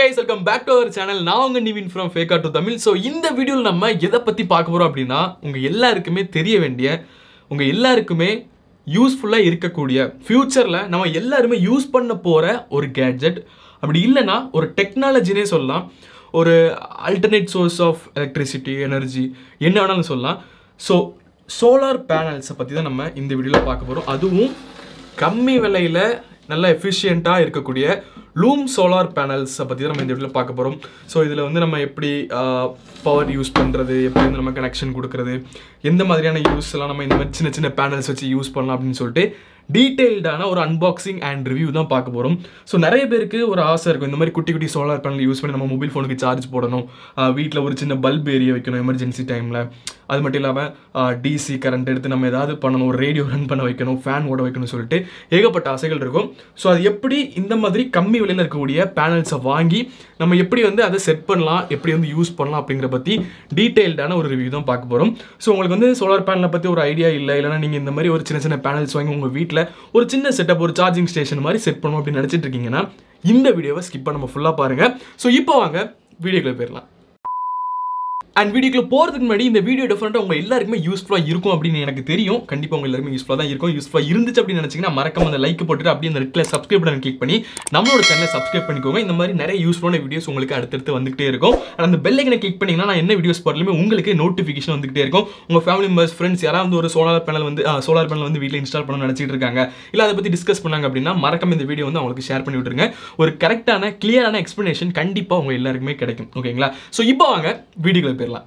Guys welcome back to our channel நான் உங்க Nivin from ஃபேக்கா டு தமிழ் ஸோ இந்த வீடியோவில் நம்ம எதை பற்றி பார்க்க போகிறோம் அப்படின்னா உங்கள் எல்லாருக்குமே தெரிய வேண்டிய உங்கள் எல்லாருக்குமே யூஸ்ஃபுல்லாக இருக்கக்கூடிய ஃப்யூச்சரில் நம்ம எல்லாருமே யூஸ் பண்ண போகிற ஒரு கேட்ஜெட் அப்படி இல்லைன்னா ஒரு டெக்னாலஜினே சொல்லலாம் ஒரு alternate source of electricity energy என்ன வேணாலும் சொல்லலாம் ஸோ சோலார் பேனல்ஸை பற்றி தான் நம்ம இந்த வீடியோவில் பார்க்க போகிறோம் அதுவும் கம்மி விலையில் நல்ல எஃபிஷியண்ட்டாக இருக்கக்கூடிய லூம் சோலார் பேனல்ஸை பற்றி தான் நம்ம இந்த வீடியோவில் பார்க்க போகிறோம் ஸோ இதில் வந்து நம்ம எப்படி பவர் யூஸ் பண்ணுறது எப்படி வந்து நம்ம கனெக்ஷன் கொடுக்குறது எந்த மாதிரியான யூஸ் எல்லாம் நம்ம இந்த மாதிரி சின்ன சின்ன பேனல்ஸ் வச்சு யூஸ் பண்ணலாம் அப்படின்னு சொல்லிட்டு டீட்டெயில்டான ஒரு அன்பாக்சிங் அண்ட் ரிவ்யூ தான் பார்க்க போகிறோம் ஸோ நிறைய பேருக்கு ஒரு ஆசை இருக்கும் இந்த மாதிரி குட்டி குட்டி சோலார் பேனல் யூஸ் பண்ணி நம்ம மொபைல் ஃபோனுக்கு சார்ஜ் போடணும் வீட்டில் ஒரு சின்ன பல்ப் ஏரிய வைக்கணும் எமர்ஜென்சி டைமில் அது மட்டும் இல்லாமல் டிசி கரண்ட் எடுத்து நம்ம ஏதாவது பண்ணணும் ஒரு ரேடியோ ரன் பண்ண வைக்கணும் ஃபேன் ஓட வைக்கணும்னு சொல்லிட்டு ஏகப்பட்ட ஆசைகள் இருக்கும் ஸோ அது எப்படி இந்த மாதிரி கம்மி விலையில் இருக்கக்கூடிய பேனல்ஸை வாங்கி நம்ம எப்படி வந்து அதை செட் பண்ணலாம் எப்படி வந்து யூஸ் பண்ணலாம் அப்படிங்கிற பற்றி டீட்டெயில்டான ஒரு ரிவ்யூ தான் பார்க்க போகிறோம் ஸோ உங்களுக்கு வந்து சோலார் பேனலை பற்றி ஒரு ஐடியா இல்லை இல்லைனா நீங்கள் இந்த மாதிரி ஒரு சின்ன சின்ன பேனல்ஸ் வாங்கி உங்கள் வீட்டில் ஒரு சின்ன செட்டப் ஒரு சார்ஜிங் ஸ்டேஷன் மாதிரி செட் பண்ணணும் அப்படின்னு நினச்சிட்டு இருக்கீங்கன்னா இந்த வீடியோவை ஸ்கிப் பண்ண ஃபுல்லாக பாருங்கள் ஸோ இப்போ வாங்க வீடியோக்குள்ள போயிடலாம் அண்ட் வீடியோக்குள்ள போகிறதுக்கு முன்னாடி இந்த வீடியோ டிஃபரெண்ட்டாக உங்கள் எல்லாருக்குமே யூஸ்ஃபுல்லாக இருக்கும் அப்படின்னு எனக்கு தெரியும் கண்டிப்பாக உங்கள் எல்லாருமே யூஸ்ஃபுல்லாக தான் இருக்கும் யூஸ்ஃபுல்லாக இருந்துச்சு அப்படின்னு நினச்சிங்கன்னா மறக்காம அந்த லைக் போட்டுட்டு அப்படியே அந்த ரெட்டில் சப்ஸ்கிரைப் பண்ணி கிளிக் பண்ணி நம்மளோட சேனலை சப்ஸ்கிரைப் பண்ணிக்கோங்க இந்த மாதிரி நிறைய யூஸ்ஃபுல்லான வீடியோஸ் உங்களுக்கு அடுத்தடுத்து வந்துகிட்டே இருக்கும் And அந்த பெல் ஐக்கனை கிளிக் பண்ணிங்கன்னா நான் என்ன வீடியோஸ் போடலுமே உங்களுக்கு நோட்டிஃபிகேஷன் வந்துகிட்டே இருக்கும் உங்கள் ஃபேமிலி மெம்பர்ஸ் ஃப்ரெண்ட்ஸ் யாராவது ஒரு சோலார் பேனல் வந்து சோலார் பேனல் வந்து வீட்டில் இன்ஸ்டால் பண்ணணும்னு நினச்சிட்டு இருக்காங்க இல்லை அதை பற்றி டிஸ்கஸ் பண்ணாங்க அப்படின்னா மறக்காம இந்த வீடியோ வந்து அவங்களுக்கு ஷேர் பண்ணி விட்டுருங்க ஒரு கரெக்டான கிளியரான எக்ஸ்ப்ளனேஷன் கண்டிப்பாக உங்கள் எல்லாருக்குமே கிடைக்கும் ஓகேங்களா ஸோ இப்போ வாங்க வீடியோக்குள்ள போயிடலாம்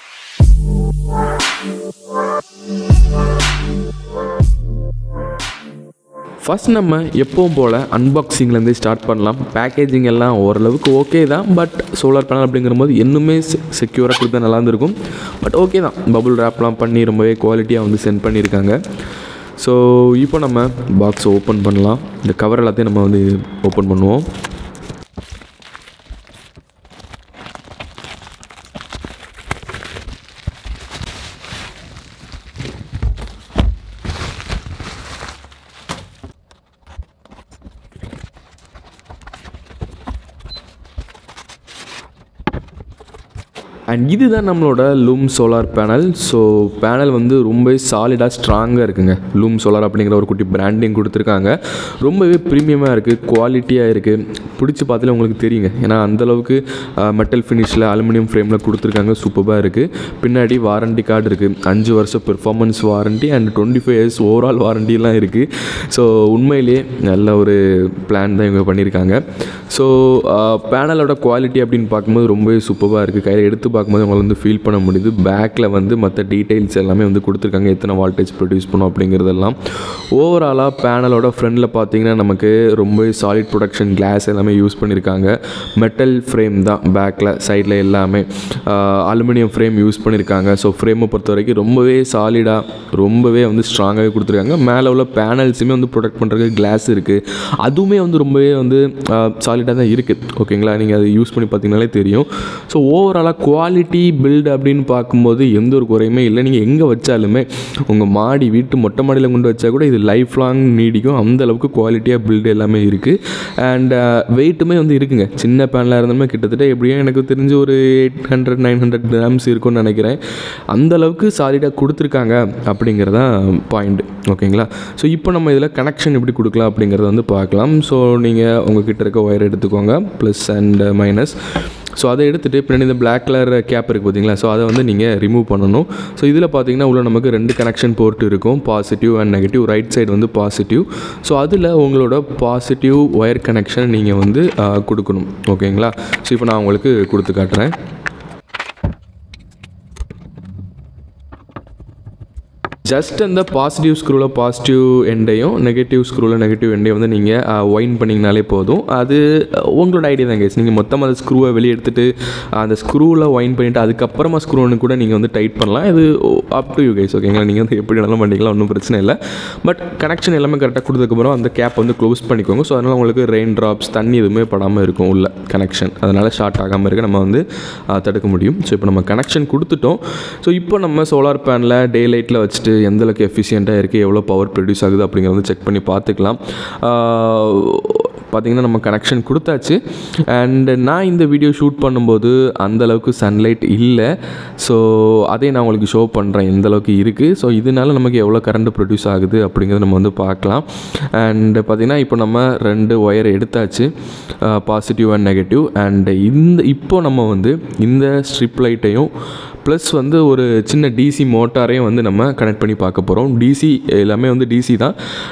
ஃபஸ்ட் நம்ம எப்பவும் போல் அன்பாக்சிங்லேருந்தே ஸ்டார்ட் பண்ணலாம் பேக்கேஜிங் எல்லாம் ஓரளவுக்கு ஓகே தான் பட் சோலார் பேனல் அப்படிங்கிற போது இன்னுமே செக்யூராக கொடுத்தா நல்லா இருந்திருக்கும் பட் ஓகே தான் பபுள் ரேப்லாம் பண்ணி ரொம்பவே குவாலிட்டியாக வந்து சென்ட் பண்ணியிருக்காங்க ஸோ இப்போ நம்ம பாக்ஸை ஓப்பன் பண்ணலாம் இந்த கவர் எல்லாத்தையும் நம்ம வந்து ஓப்பன் பண்ணுவோம் அண்ட் இதுதான் நம்மளோட Loom solar panel so panel வந்து ரொம்ப சாலிடாக ஸ்ட்ராங்காக இருக்குங்க லூம் சோலார் அப்படிங்கிற ஒரு குட்டி பிராண்டிங் கொடுத்துருக்காங்க ரொம்பவே ப்ரீமியமாக இருக்குது குவாலிட்டியாக இருக்குது பிடிச்சி பார்த்தாலே உங்களுக்கு தெரியுங்க ஏன்னா அந்தளவுக்கு மெட்டல் ஃபினிஷில் அலுமினியம் ஃப்ரேமில் கொடுத்துருக்காங்க சூப்பராக இருக்குது பின்னாடி வாரண்டி கார்டு இருக்குது அஞ்சு வருஷம் performance warranty and twenty five years overall வாரண்டிலாம் இருக்குது ஸோ உண்மையிலேயே நல்ல ஒரு பிளான் தான் இவங்க பண்ணியிருக்காங்க ஸோ பேனலோட குவாலிட்டி அப்படின்னு பார்க்கும்போது ரொம்பவே சூப்பராக இருக்குது கையில் எடுத்து பார்க்கும்போது உங்களை வந்து ஃபீல் பண்ண முடியுது பேக்கில் வந்து மற்ற டீட்டெயில்ஸ் எல்லாமே வந்து கொடுத்துருக்காங்க எத்தனை வால்டேஜ் ப்ரொடியூஸ் பண்ணும் அப்படிங்கிறதெல்லாம் ஓவராலாக பேனலோட ஃப்ரண்டில் பார்த்தீங்கன்னா நமக்கு ரொம்பவே சாலிட் ப்ரொடக்ஷன் கிளாஸ் எல்லாமே யூஸ் பண்ணியிருக்காங்க மெட்டல் ஃப்ரேம் தான் பேக்கில் சைடில் எல்லாமே அலுமினியம் ஃப்ரேம் யூஸ் பண்ணியிருக்காங்க ஸோ ஃப்ரேமை பொறுத்த வரைக்கும் ரொம்பவே சாலிடாக ரொம்பவே வந்து ஸ்ட்ராங்காகவே கொடுத்துருக்காங்க மேலே உள்ள பேனல்ஸுமே வந்து ப்ரொடெக்ட் பண்ணுறதுக்கு கிளாஸ் இருக்குது அதுவுமே வந்து ரொம்பவே வந்து சாலிடாக தான் இருக்குது ஓகேங்களா நீங்கள் அதை யூஸ் பண்ணி பார்த்தீங்கனாலே தெரியும் ஸோ ஓவராலாக குவாலிட்டி பில்டு அப்படின்னு பார்க்கும்போது எந்த ஒரு குறையுமே இல்லை நீங்கள் எங்கே வச்சாலுமே உங்கள் மாடி வீட்டு மொட்டை மாடியில் கொண்டு வச்சா கூட இது லைஃப் லாங் நீடிக்கும் அந்த அளவுக்கு குவாலிட்டியாக பில்டு எல்லாமே இருக்குது அண்ட் வெயிட்டுமே வந்து இருக்குங்க சின்ன பேனலாக இருந்தாலுமே கிட்டத்தட்ட எப்படியும் எனக்கு தெரிஞ்சு ஒரு eight hundred nine hundred grams இருக்கும்னு நினைக்கிறேன் அந்த அளவுக்கு சாலிடாக கொடுத்துருக்காங்க அப்படிங்கிறதான் பாயிண்ட் ஓகேங்களா ஸோ இப்போ நம்ம இதில் கனெக்ஷன் எப்படி கொடுக்கலாம் அப்படிங்கிறத வந்து பார்க்கலாம் ஸோ நீங்கள் உங்ககிட்ட இருக்க ஒயர் எடுத்துக்கோங்க ப்ளஸ் அண்ட் மைனஸ் ஸோ அதை எடுத்துகிட்டு பின்னாடி இந்த பிளாக் கலர் கேப் இருக்குது பார்த்தீங்களா ஸோ அதை வந்து நீங்கள் ரிமூவ் பண்ணணும் ஸோ இதில் பார்த்தீங்கன்னா உள்ள நமக்கு ரெண்டு கனெக்ஷன் போர்ட் இருக்கும் positive and negative right side வந்து பாசிட்டிவ் ஸோ அதில் உங்களோட பாசிட்டிவ் ஒயர் கனெக்ஷன் நீங்கள் வந்து கொடுக்கணும் ஓகேங்களா ஸோ இப்போ நான் உங்களுக்கு கொடுத்து காட்டுறேன் ஜஸ்ட் அந்த பாசிட்டிவ் ஸ்க்ரூவில் பாசிட்டிவ் எண்டையும் நெகட்டிவ் ஸ்க்ரூவில் நெகட்டிவ் எண்டையும் வந்து நீங்கள் ஒயின் பண்ணிங்கனாலே போதும் அது உங்களோட ஐடியா தான் கைஸ் நீங்கள் மொத்தமாக அந்த ஸ்க்ரூவை வெளியே எடுத்துகிட்டு அந்த ஸ்க்ரூவில் ஒயின் பண்ணிவிட்டு அதுக்கப்புறமா ஸ்க்ரூன்னு கூட நீங்கள் வந்து டைட் பண்ணலாம் இது அப் டு யூ கைஸ் ஓகேங்களா நீங்கள் வந்து எப்படி வேணாலும் பண்ணிக்கலாம் ஒன்றும் பிரச்சனை இல்லை பட் கனெக்ஷன் எல்லாமே கரெக்டாக கொடுத்ததுக்கப்புறம் அந்த கேப் வந்து க்ளோஸ் பண்ணிக்கோங்க ஸோ அதனால் உங்களுக்கு ரெயின் ட்ராப்ஸ் தண்ணி எதுவுமே படாமல் இருக்கும் உள்ள கனெக்ஷன் அதனால் ஷார்ட் ஆகாமல் இருக்க நம்ம வந்து தடுக்க முடியும் ஸோ இப்போ நம்ம கனெக்ஷன் கொடுத்துட்டோம் ஸோ இப்போ நம்ம சோலார் பேனில் டே லைட்டில் வச்சுட்டு எந்த அளவுக்கு எஃபிஷியண்ட்டாக இருக்குது எவ்வளோ பவர் ப்ரொடியூஸ் ஆகுது அப்படிங்கிறத வந்து செக் பண்ணி பார்த்துக்கலாம் பார்த்திங்கன்னா நம்ம கனெக்ஷன் கொடுத்தாச்சு அண்ட் நான் இந்த வீடியோ ஷூட் பண்ணும்போது அந்தளவுக்கு சன்லைட் இல்லை ஸோ அதை நான் உங்களுக்கு ஷோ பண்ணுறேன் எந்த அளவுக்கு இருக்குது ஸோ இதனால நமக்கு எவ்வளோ கரண்ட் ப்ரொடியூஸ் ஆகுது அப்படிங்கிறத நம்ம வந்து பார்க்கலாம் அண்ட் பார்த்திங்கன்னா இப்போ நம்ம ரெண்டு ஒயர் எடுத்தாச்சு பாசிட்டிவ் அண்ட் நெகட்டிவ் அண்ட் இந்த இப்போ நம்ம வந்து இந்த ஸ்ட்ரிப் லைட்டையும் ப்ளஸ் வந்து ஒரு சின்ன டிசி மோட்டாரையும் வந்து நம்ம கனெக்ட் பண்ணி பார்க்க போகிறோம் டிசி எல்லாமே வந்து டிசி தான்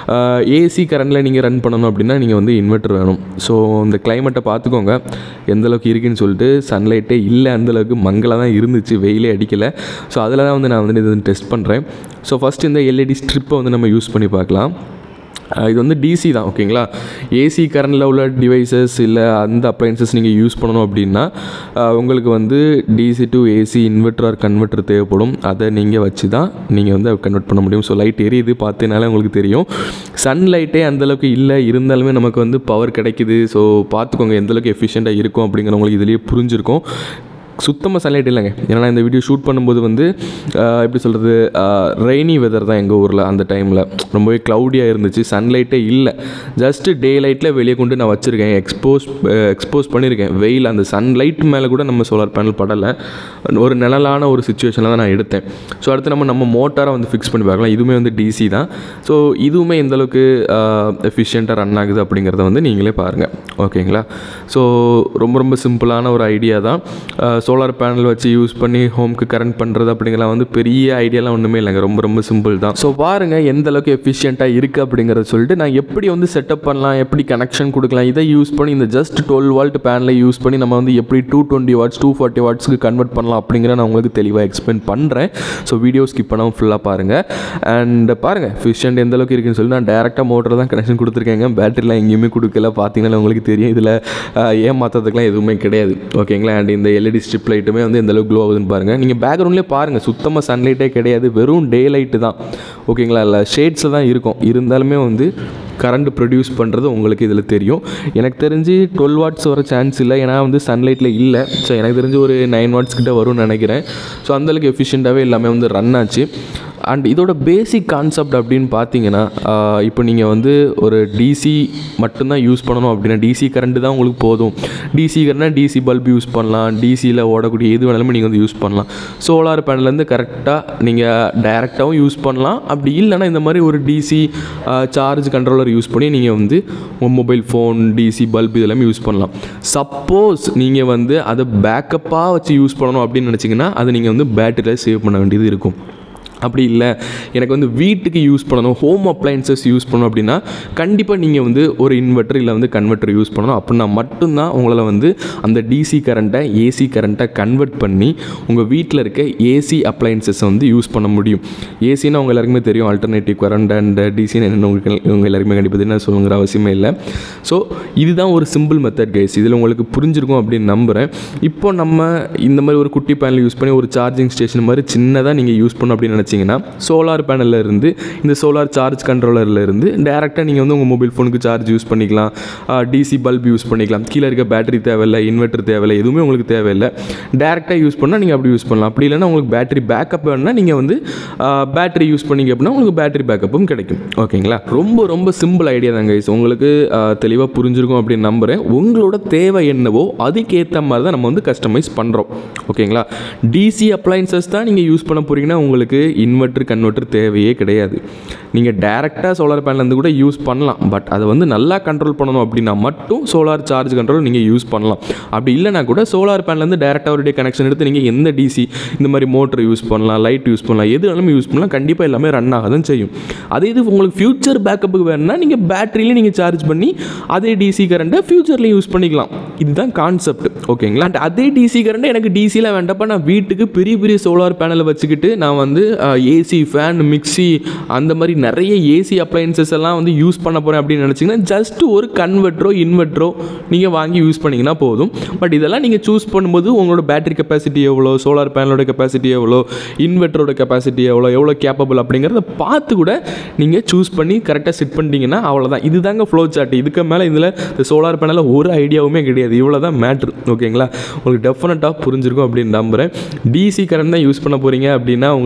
ஏசி கரண்டில் நீங்கள் ரன் பண்ணணும் அப்படின்னா நீங்கள் வந்து இன்வெர்ட்டர் வேணும் ஸோ இந்த கிளைமேட்டை பார்த்துக்கோங்க எந்த அளவுக்கு இருக்குன்னு சொல்லிட்டு சன்லைட்டே இல்லை அந்தளவுக்கு மங்கலாக தான் இருந்துச்சு வெயிலே அடிக்கலை ஸோ அதில் தான் வந்து நான் வந்து இது டெஸ்ட் பண்ணுறேன் ஸோ ஃபஸ்ட் இந்த எல்இடி ஸ்ட்ரிப்பை வந்து நம்ம யூஸ் பண்ணி பார்க்கலாம் அஹ் இது வந்து டிசி தான் ஓகேங்களா ஏசி கரண்டில் உள்ள டிவைசஸ் இல்லை அந்த அப்ளைன்சஸ் நீங்கள் யூஸ் பண்ணணும் அப்படின்னா அஹ் உங்களுக்கு வந்து DC to AC inverter or converter தேவைப்படும் அதை நீங்கள் வச்சு தான் நீங்கள் வந்து கன்வெர்ட் பண்ண முடியும் ஸோ லைட் எரியுது பார்த்தனால உங்களுக்கு தெரியும் சன்லைட்டே அந்தளவுக்கு இல்லை இருந்தாலுமே நமக்கு வந்து பவர் கிடைக்குது ஸோ பார்த்துக்கோங்க எந்தளவுக்கு எஃபிஷியண்ட்டாக இருக்கும் அப்படிங்கிறவங்களுக்கு இதுலேயே புரிஞ்சிருக்கும் சுத்தமாக சன்லைட் இல்லைங்க ஏன்னா நான் இந்த வீடியோ ஷூட் பண்ணும்போது வந்து ஆஹ், எப்படி சொல்கிறது ரெய்னி வெதர் தான் எங்கள் ஊரில் அந்த டைமில் ரொம்பவே க்ளவுடியாக இருந்துச்சு சன்லைட்டே இல்லை ஜஸ்ட்டு டே லைட்டில் வெளியே கொண்டு நான் வச்சுருக்கேன் எக்ஸ்போஸ் எக்ஸ்போஸ் பண்ணியிருக்கேன் வெயில் அந்த சன்லைட் மேலே கூட நம்ம சோலார் பேனல் படலை ஒரு நிழலான ஒரு சுச்சுவேஷனில் தான் நான் எடுத்தேன் ஸோ அடுத்து நம்ம நம்ம மோட்டாரை வந்து ஃபிக்ஸ் பண்ணி பார்க்கலாம் இதுவுமே வந்து டிசி தான் ஸோ இதுவுமே எந்த அளவுக்கு எஃபிஷியண்ட்டாக ரன் ஆகுது அப்படிங்கிறத வந்து நீங்களே பாருங்கள் ஓகேங்களா ஸோ ரொம்ப ரொம்ப சிம்பிளான ஒரு ஐடியா தான் சோலார் பேனல் வச்சு யூஸ் பண்ணி ஹோம்க்கு கரண்ட் பண்ணுறது அப்படிங்கலாம் வந்து பெரிய ஐடியாலாம் ஒன்றுமே இல்லைங்க ரொம்ப ரொம்ப சிம்பிள் தான் ஸோ பாருங்கள் எந்த அளவுக்கு எஃபிஷியண்ட்டாக இருக்குது அப்படிங்கிறத சொல்லிட்டு நான் எப்படி வந்து செட்டப் பண்ணலாம் எப்படி கனெக்ஷன் கொடுக்கலாம் இதை யூஸ் பண்ணி இந்த ஜஸ்ட் டுவெல் வால்ட் பேனலை யூஸ் பண்ணி நம்ம வந்து எப்படி two twenty watts two forty வாட்ஸ்க்கு கன்வெர்ட் பண்ணலாம் அப்படிங்கிற நான் உங்களுக்கு தெளிவாக எக்ஸ்பிளைன் பண்ணுறேன் ஸோ வீடியோ ஸ்கிப் பண்ணாமல் ஃபுல்லாக பாருங்கள் அண்ட் பாருங்கள் எஃபிஷியன்ட் எந்த அளவுக்கு இருக்குன்னு சொல்லி நான் டேரெக்டாக மோட்டர் தான் கனெக்ஷன் கொடுத்துருக்கேங்க பேட்டரிலாம் எங்கேயுமே கொடுக்கல பார்த்தீங்கன்னா உங்களுக்கு தெரியும் இதில் ஏமாற்றதுக்கெலாம் எதுவுமே கிடையாது ஓகேங்களா அண்ட் இந்த எல்இடி ஸ்ட்ரிப் லைட்டுமே வந்து எந்த அளவுக்கு க்ளோ ஆகுதுன்னு பாருங்கள் நீங்கள் பேக்ரவுண்ட்லேயே பாருங்கள் சுத்தமாக சன்லைட்டே கிடையாது வெறும் டே லைட்டு தான் ஓகேங்களா இல்லை ஷேட்ஸில் தான் இருக்கும் இருந்தாலுமே வந்து கரண்ட் ப்ரொடியூஸ் பண்ணுறது உங்களுக்கு இதில் தெரியும் எனக்கு தெரிஞ்சு டுவெல் வாட்ஸ் வர சான்ஸ் இல்லை ஏன்னா வந்து சன்லைட்டில் இல்லை ஸோ எனக்கு தெரிஞ்சு ஒரு நைன் வாட்ஸ் கிட்ட வரும்னு நினைக்கிறேன் ஸோ அந்தளவுக்கு எஃபிஷியண்ட்டாகவே எல்லாமே வந்து ரன் ஆச்சு அண்ட் இதோட பேசிக் கான்செப்ட் அப்படின்னு பார்த்தீங்கன்னா ஆஹ் இப்போ நீங்கள் வந்து ஒரு டிசி மட்டும்தான் யூஸ் பண்ணணும் அப்படின்னா டிசி கரண்ட் தான் உங்களுக்கு போதும் டிசி கரண்ட்னா டிசி பல்ப் யூஸ் பண்ணலாம் டிசியில் ஓடக்கூடிய எது வேணாலுமே நீங்கள் வந்து யூஸ் பண்ணலாம் சோலார் பேனல்லேருந்து கரெக்டாக நீங்கள் டைரெக்டாகவும் யூஸ் பண்ணலாம் அப்படி இல்லைன்னா இந்த மாதிரி ஒரு டிசி சார்ஜ் கண்ட்ரோலர் யூஸ் பண்ணி நீங்கள் வந்து உங்கள் மொபைல் ஃபோன் டிசி பல்ப் இதெல்லாமே யூஸ் பண்ணலாம் சப்போஸ் நீங்கள் வந்து அதை பேக்கப்பாக வச்சு யூஸ் பண்ணணும் அப்படின்னு நினச்சிங்கன்னா அதை நீங்கள் வந்து பேட்டரியில் சேவ் பண்ண வேண்டியது இருக்கும் அப்படி இல்லை எனக்கு வந்து வீட்டுக்கு யூஸ் பண்ணணும் ஹோம் அப்ளையன்சஸ் யூஸ் பண்ணணும் அப்படின்னா கண்டிப்பாக நீங்கள் வந்து ஒரு இன்வெர்ட்டர் இல்லை வந்து கன்வெர்ட்டர் யூஸ் பண்ணணும் அப்படின்னா மட்டும்தான் உங்களால் வந்து அந்த டிசி கரண்ட்டை ஏசி கரண்ட்டை கன்வெர்ட் பண்ணி உங்கள் வீட்டில் இருக்க ஏசி அப்ளையன்சஸை வந்து யூஸ் பண்ண முடியும் ஏசின்னா உங்கள் எல்லாருக்குமே தெரியும் ஆல்டர்னேட்டிவ் கரண்ட் அண்ட் டிசின்னு என்ன உங்களுக்கு உங்கள் எல்லாருக்குமே கண்டிப்பாக தெரியும் நான் சொல்லுங்கிற அவசியமே இல்லை ஸோ இதுதான் ஒரு சிம்பிள் மெத்தட் கைஸ் இதில் உங்களுக்கு புரிஞ்சிருக்கும் அப்படின்னு நம்புகிறேன் இப்போ நம்ம இந்த மாதிரி ஒரு குட்டி பேனல் யூஸ் பண்ணி ஒரு சார்ஜிங் ஸ்டேஷன் மாதிரி சின்னதாக நீங்கள் யூஸ் பண்ணணும் அப்படின்னு நினச்சிங்கன்னா சோலார் பேனலில் இருந்து இந்த சோலார் சார்ஜ் கண்ட்ரோலரில் இருந்து டேரெக்டாக நீங்கள் வந்து உங்கள் மொபைல் ஃபோனுக்கு சார்ஜ் யூஸ் பண்ணிக்கலாம் டிசி பல்ப் யூஸ் பண்ணிக்கலாம் கீழே இருக்க பேட்டரி தேவையில்லை இன்வெர்ட்டர் தேவையில்லை எதுவுமே உங்களுக்கு தேவையில்லை டேரெக்டாக யூஸ் பண்ணால் நீங்கள் அப்படி யூஸ் பண்ணலாம் அப்படி இல்லைன்னா உங்களுக்கு பேட்டரி பேக்கப் வேணும்னா நீங்கள் வந்து பேட்டரி யூஸ் பண்ணீங்க அப்படின்னா உங்களுக்கு பேட்டரி பேக்கப்பும் கிடைக்கும் ஓகேங்களா ரொம்ப ரொம்ப சிம்பிள் ஐடியா தாங்க guys. உங்களுக்கு தெளிவாக புரிஞ்சிருக்கும் அப்படின்னு நம்புகிறேன் உங்களோட தேவை என்னவோ அதுக்கேற்ற மாதிரி தான் நம்ம வந்து கஸ்டமைஸ் பண்ணுறோம் ஓகேங்களா டிசி அப்ளைன்சஸ் தான் நீங்கள் யூஸ் பண்ண போகிறீங்கன்னா உங்களுக்கு இன்வெர்ட்டர் கன்வெர்ட்டர் தேவையே கிடையாது நீங்கள் டேரெக்டாக சோலார் பேனலேருந்து கூட யூஸ் பண்ணலாம் பட் அதை வந்து நல்லா கண்ட்ரோல் பண்ணணும் அப்படின்னா மட்டும் சோலார் சார்ஜ் கண்ட்ரோல் நீங்கள் யூஸ் பண்ணலாம் அப்படி இல்லைனா கூட சோலார் பேனலேருந்து டேரெக்டாக ஒரு கனெக்ஷன் எடுத்து நீங்கள் எந்த டிசி இந்த மாதிரி மோட்டர் யூஸ் பண்ணலாம் லைட் யூஸ் பண்ணலாம் எது வேணாலும் யூஸ் பண்ணலாம் கண்டிப்பாக எல்லாமே ரன் ஆக தான் செய்யும் அதே இது உங்களுக்கு ஃபியூச்சர் பேக்கப்புக்கு வேணும்னா நீங்கள் பேட்டரியிலே நீங்கள் சார்ஜ் பண்ணி அதே டிசி கரண்ட்டை ஃபியூச்சர்லேயும் யூஸ் பண்ணிக்கலாம் இதுதான் கான்செப்ட் ஓகேங்களா அண்ட் அதே டிசி கரண்ட் எனக்கு டிசியில் வேண்டப்ப நான் வீட்டுக்கு பெரிய பெரிய சோலார் பேனலை வச்சுக்கிட்டு நான் வந்து ஏசி ஃபேன் மிக்ஸி அந்த மாதிரி நிறைய ஏசி அப்ளையன்சஸ் எல்லாம் வந்து யூஸ் பண்ண போகிறேன் அப்படின்னு நினச்சிங்கன்னா ஜஸ்ட் ஒரு கன்வெர்ட்டரோ இன்வெர்ட்டரோ நீங்கள் வாங்கி யூஸ் பண்ணிங்கன்னா போதும் பட் இதெல்லாம் நீங்கள் சூஸ் பண்ணும்போது உங்களோட பேட்டரி கெப்பாசிட்டி எவ்வளோ சோலார் பேனலோட கெப்பாசிட்டி எவ்வளோ இன்வெர்ட்டரோட கெப்பாசிட்டி எவ்வளோ எவ்வளோ கேப்பபிள் அப்படிங்கிறத பார்த்து கூட நீங்கள் சூஸ் பண்ணி கரெக்டாக செட் பண்ணிட்டீங்கன்னா அவ்வளோதான் இதுதாங்க ஃப்ளோ சார்ட் இதுக்கு மேலே இதில் இந்த சோலார் பேனலில் ஒரு ஐடியாவுமே கிடையாது இவ்வளோ தான் மேட்ரு ஓகேங்களா உங்களுக்கு டெஃபினட்டாக புரிஞ்சிருக்கும் அப்படின்னு நம்புகிறேன் டிசி கரண்ட் தான் யூஸ் பண்ண போகிறீங்க அப்படின்னா உங்களுக்கு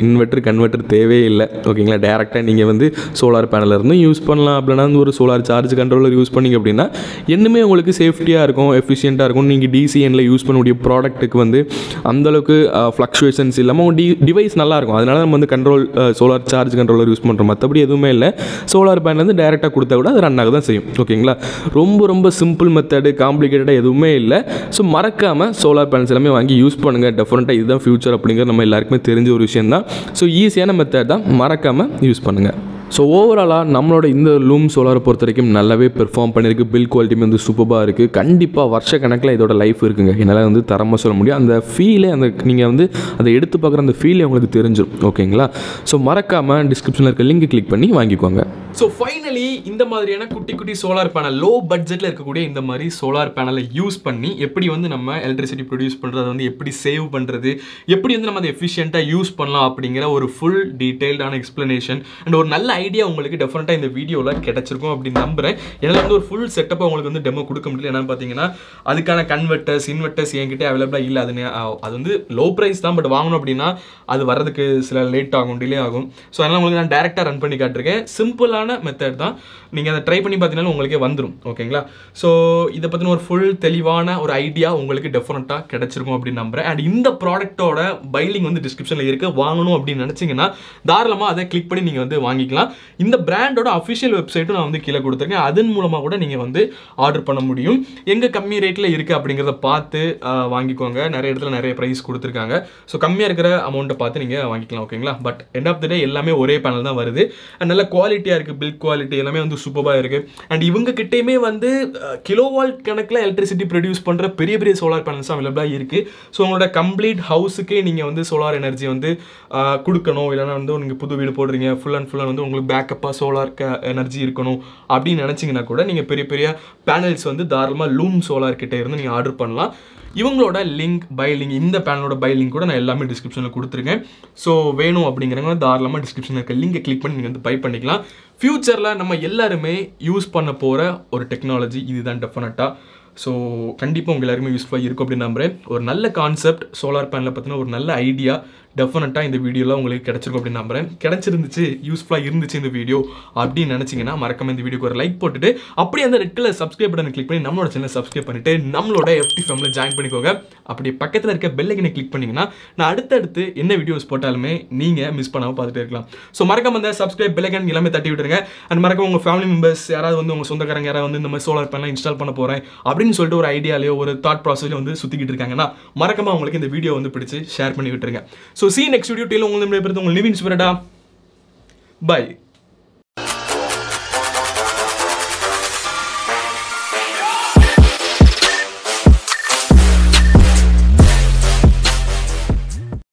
இன்வெர்ட்டர் கன்வெர்ட்டர் தேவையே இல்லை ஓகேங்களா டேரெக்டாக நீங்கள் வந்து சோலார் பேனலில் இருந்தும் யூஸ் பண்ணலாம் அப்படின்னா வந்து ஒரு சோலார் சார்ஜ் கண்ட்ரோலர் யூஸ் பண்ணீங்க அப்படின்னா இன்னுமே உங்களுக்கு சேஃப்டியாக இருக்கும் எஃபிஷியண்ட்டாக இருக்கும் நீங்கள் டிசிஎனில் யூஸ் பண்ணக்கூடிய ப்ராடக்ட்டுக்கு வந்து அந்தளவுக்கு ஃப்ளக்ஷுவேஷன்ஸ் இல்லாமல் உங்கள் டி டிவைஸ் நல்லாயிருக்கும் அதனால நம்ம வந்து control solar charge controller use பண்ணுறோம் மற்றபடி எதுவுமே இல்லை சோலார் பேனல் வந்து டேரெக்டாக கொடுத்தா கூட அது ரன் ஆக தான் செய்யும் ஓகேங்களா ரொம்ப ரொம்ப சிம்பிள் மெத்தடு காம்ப்ளிகேட்டடாக எதுவுமே இல்லை ஸோ மறக்காமல் சோலார் பேனல்ஸ் எல்லாமே வாங்கி யூஸ் பண்ணுங்கள் டெஃபரெண்ட்டாக இதுதான் ஃபியூச்சர் அப்படிங்கிறது நம்ம எல்லாருக்குமே தெரிஞ்ச ஒரு விஷயம் தான் ஸோ ஈஸியான மெத்தட் தான் மறக்காமல் யூஸ் பண்ணுங்கள் ஸோ ஓவராலாக நம்மளோட இந்த லூம் சோலாரை பொறுத்த வரைக்கும் நல்லாவே பெர்ஃபார்ம் பண்ணியிருக்கு பில் குவாலிட்டியுமே வந்து சூப்பராக இருக்குது கண்டிப்பாக வருஷ கணக்கில் இதோட லைஃப் இருக்குங்க என்னால் வந்து தரமாக சொல்ல முடியும் அந்த ஃபீலே அந்த நீங்கள் வந்து அதை எடுத்து பார்க்குற அந்த ஃபீலே உங்களுக்கு தெரிஞ்சிடும் ஓகேங்களா ஸோ மறக்காமல் டிஸ்கிரிப்ஷனில் இருக்க லிங்க் கிளிக் பண்ணி வாங்கிக்கோங்க ஸோ ஃபைனலி இந்த மாதிரியான குட்டி குட்டி சோலார் பேனல் லோ பட்ஜெட்டில் இருக்கக்கூடிய இந்த மாதிரி சோலார் பேனலை யூஸ் பண்ணி எப்படி வந்து நம்ம எலக்ட்ரிசிட்டி ப்ரொடியூஸ் பண்ணுறது வந்து எப்படி சேவ் பண்ணுறது எப்படி வந்து நம்ம அதை எஃபிஷியண்ட்டாக யூஸ் பண்ணலாம் அப்படிங்கிற ஒரு ஃபுல் டீட்டெயில்டான எக்ஸ்ப்ளனேஷன் அண்ட் ஒரு நல்ல ஐடியா உங்களுக்கு டெஃபினட்டாக இந்த வீடியோவில் கிடச்சிருக்கும் அப்படின்னு நம்புறேன் என்னால் வந்து ஒரு ஃபுல் செட்டப்பை உங்களுக்கு வந்து டெமோ கொடுக்க முடியல என்னன்னு பார்த்தீங்கன்னா அதுக்கான கன்வெர்ட்டர்ஸ் இன்வெர்ட்டர்ஸ் என்கிட்ட அவைலபிளாக இல்லை அது நே- அஹ் அது வந்து லோ ப்ரைஸ் தான் பட் வாங்கணும் அப்படின்னா அது வர்றதுக்கு சில லேட் ஆகும் டிலே ஆகும் ஸோ அதனால் உங்களுக்கு நான் டேரெக்டாக ரன் பண்ணி காட்டிருக்கேன் சிம்பிளான மெத்தட் தான் நீங்கள் அதை ட்ரை பண்ணி பார்த்தீங்கன்னா உங்களுக்கே வந்துடும் ஓகேங்களா ஸோ இதை பற்றின ஒரு ஃபுல் தெளிவான ஒரு ஐடியா உங்களுக்கு டெஃபினட்டாக கிடைச்சிருக்கும் அப்படின்னு நம்புறேன் அண்ட் இந்த ப்ராடக்ட்டோட பைலிங் வந்து டிஸ்கிரிப்ஷனில் இருக்கு வாங்கணும் அப்படின்னு நினச்சிங்கன்னா தாராளமாக அதை கிளிக் பண்ணி நீங்கள் வந்து வாங்கிக்கலாம் இந்த பிராண்டோட அஃபிஷியல் வெப்சைட்டும் நான் வந்து கீழே கொடுத்துருக்கேன் அதன் மூலமாக கூட நீங்கள் வந்து ஆர்டர் பண்ண முடியும் எங்கே கம்மி ரேட்டில் இருக்குது அப்படிங்கிறத பார்த்து ஆஹ், வாங்கிக்கோங்க நிறைய இடத்துல நிறைய ப்ரைஸ் கொடுத்துருக்காங்க ஸோ கம்மியாக இருக்கிற அமௌண்ட்டை பார்த்து நீங்கள் வாங்கிக்கலாம் ஓகேங்களா but end of the day எல்லாமே ஒரே பேனல் தான் வருது And நல்ல குவாலிட்டியாக இருக்குது பில்ட் குவாலிட்டி எல்லாமே வந்து சூப்பராக இருக்குது அண்ட் இவங்க கிட்டேயுமே வந்து கிலோ வால்ட் கணக்கில் எலக்ட்ரிசிட்டி ப்ரொடியூஸ் பண்ணுற பெரிய பெரிய சோலார் பேனல்ஸ் அவைலபிளாக இருக்குது ஸோ உங்களோட கம்ப்ளீட் ஹவுஸுக்கே நீங்கள் வந்து சோலார் எனர்ஜி வந்து ஆஹ், கொடுக்கணும் இல்லைன்னா வந்து நீங்கள் புது வீடு போடுறீங்க ஃபுல் அண்ட் ஃபுல்லாக வந்து உங்களுக்கு பேக்கப்பாக சோலார் எனர்ஜி இருக்கணும் அப்படின்னு நினச்சிங்கன்னா கூட நீங்கள் பெரிய பெரிய பேனல்ஸ் வந்து தாராளமாக லூம் சோலார் கிட்ட இருந்து நீங்கள் ஆர்டர் பண்ணலாம் இவங்களோட லிங்க் பை லிங்க் இந்த பேனலோட பை லிங்க் கூட நான் எல்லாமே டிஸ்கிரிப்ஷனில் கொடுத்துருக்கேன் ஸோ வேணும் அப்படிங்கிறவங்க தாராளமாக டிஸ்கிரிப்ஷனில் இருக்க லிங்கை கிளிக் பண்ணி நீங்கள் வந்து பை பண்ணிக்கலாம் ஃப்யூச்சரில் நம்ம எல்லாருமே யூஸ் பண்ண போகிற ஒரு டெக்னாலஜி இதுதான் டெஃபினட்டாக ஸோ கண்டிப்பாக உங்கள் எல்லாருமே யூஸ்ஃபுல்லாக இருக்கும் அப்படின்னு நம்புறேன் ஒரு நல்ல கான்செப்ட் சோலார் பேனலை பற்றின ஒரு நல்ல ஐடியா டெஃபினட்டாக இந்த வீடியோவில் உங்களுக்கு கிடச்சிருக்கும் அப்படின்னு நம்புறேன் கிடச்சிருந்துச்சு யூஸ்ஃபுல்லாக இருந்துச்சு இந்த வீடியோ அப்படின்னு நினச்சிங்கன்னா மறக்காம இந்த வீடியோக்கு ஒரு லைக் போட்டுட்டு அப்படியே அந்த ரெட் கலர் சப்ஸ்கிரைப் பட்டனை கிளிக் பண்ணி நம்மளோட சேனல் சப்ஸ்கிரைப் பண்ணிட்டு நம்மளோட எஃப்டி ஃபேமில் ஜாயின் பண்ணிக்கோங்க அப்படி பக்கத்தில் இருக்க பெல் ஐக்கனை கிளிக் பண்ணீங்கன்னா நான் அடுத்தடுத்து என்ன வீடியோஸ் போட்டாலுமே நீங்கள் மிஸ் பண்ணாமல் பார்த்துட்டே இருக்கலாம் ஸோ மறக்காம அந்த சப்ஸ்கிரைப் பெல் ஐக்கன் எல்லாமே தட்டி விட்டுருங்க அண்ட் மறக்காம உங்கள் ஃபேமிலி மெம்பர்ஸ் யாராவது வந்து உங்கள் சொந்தக்காரங்க யாராவது வந்து இந்த மாதிரி சோலார் பேனல் இன்ஸ்டால் பண்ண போகிறேன் அப்படின்னு சொல்லிட்டு ஒரு ஐடியாலேயோ ஒரு தாட் ப்ராசஸ்லையோ வந்து சுற்றிக்கிட்டு இருக்காங்கன்னா மறக்காம உங்களுக்கு இந்த வீடியோ வந்து பிடிச்சி ஷேர் பண்ணி விட்டுருங்க ஸோ சி நெக்ஸ்ட் வீடியோ டீல் உங்களுக்கு உங்கள் நிவின் ஸ்பிரடா பை